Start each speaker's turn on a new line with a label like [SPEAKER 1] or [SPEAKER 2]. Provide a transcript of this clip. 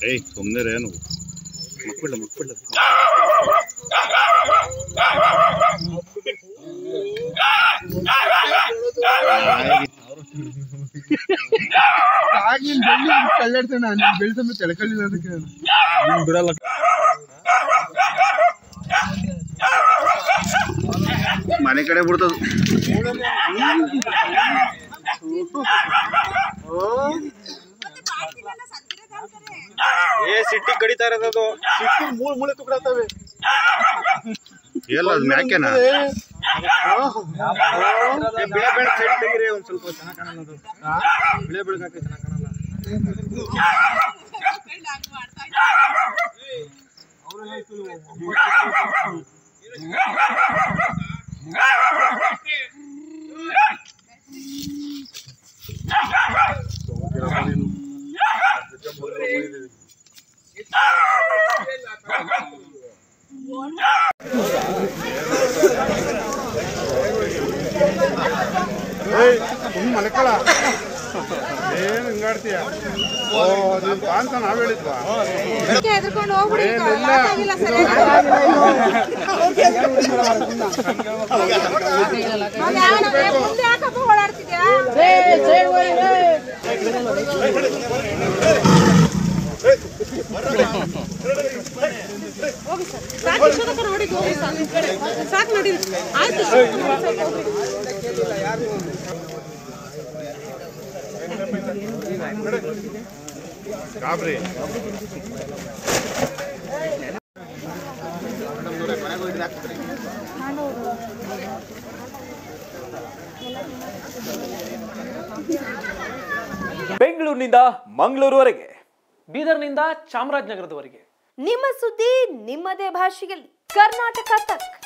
[SPEAKER 1] ಏಯ್ ಸುಮ್ಮನೆ ಏನು ಮಕ್ಕಳ ಮಕ್ಕಳ
[SPEAKER 2] ಆಗಿನ ಬೆಳ್ಳಿ ಕಳ್ಳಾಡ್ತಾನ ನೀನ್ ಬೆಳ್ಸಂಬ ತಿಳ್ಕೊಳ್ಳಿಲ್ಲ ಅದಕ್ಕೆ
[SPEAKER 3] ಬಿಡಲ್ಲ
[SPEAKER 1] ಮನೆ ಕಡೆ ಬಿಡ್ತದ
[SPEAKER 3] ಏ ಸಿಟ್ಟಿ ಕಡಿತಾ ಇರೋದು
[SPEAKER 2] ಮೂಳೆ ಮೂಳೆ ತುಕಡಾತವೆ
[SPEAKER 1] ಎಲ್ಲ ಅದು ಮ್ಯಾಕೆನಾ
[SPEAKER 3] ಬೆಳೆ ಬೆಳೆ ಸೈಡ್ ತೆಗೀರಿ ಒಂದ್ ಸ್ವಲ್ಪ ಚೆನ್ನಾಗ್ ಕಾಣಲ್ಲ ಅದು ಬೆಳೆ ಬೆಳಗಾಕ ಚೆನ್ನಾಗ್ ಕಾಣಲ್ಲ
[SPEAKER 2] ಸುಮ್ಮನೆ ಮಲ್ಕೊಳ ಏನು ಹಿಂಗಾಡ್ತೀಯ ಓ ಅದು ಬಾ ಅಂತ ನಾವ್ ಹೇಳಿದ್ವಾ
[SPEAKER 4] ಎದ್ಕೊಂಡು ಹೋಗ್ಬಿಡಿ ಆಗಿಲ್ಲ ಮುಂದೆ ಯಾಕಪ್ಪ ಓಡಾಡ್ತಿದ್ಯಾ ಹೋಗಿ ಸರ್ ಸಾಕು ಇಷ್ಟೊತ್ತನಕ ನೋಡಿದ್ದು ಹೋಗಿ ಸಾಕು ಸಾಕು ನೋಡಿ ಆಯ್ತು
[SPEAKER 1] ಗಾಬ್ರಿ
[SPEAKER 5] ಬೆಂಗಳೂರಿನಿಂದ ಮಂಗಳೂರುವರೆಗೆ ಬೀದರ್ನಿಂದ ಚಾಮರಾಜನಗರದವರೆಗೆ
[SPEAKER 6] ನಿಮ್ಮ ಸುದ್ದಿ ನಿಮ್ಮದೇ ಭಾಷೆಯಲ್ಲಿ ಕರ್ನಾಟಕ ತಕ್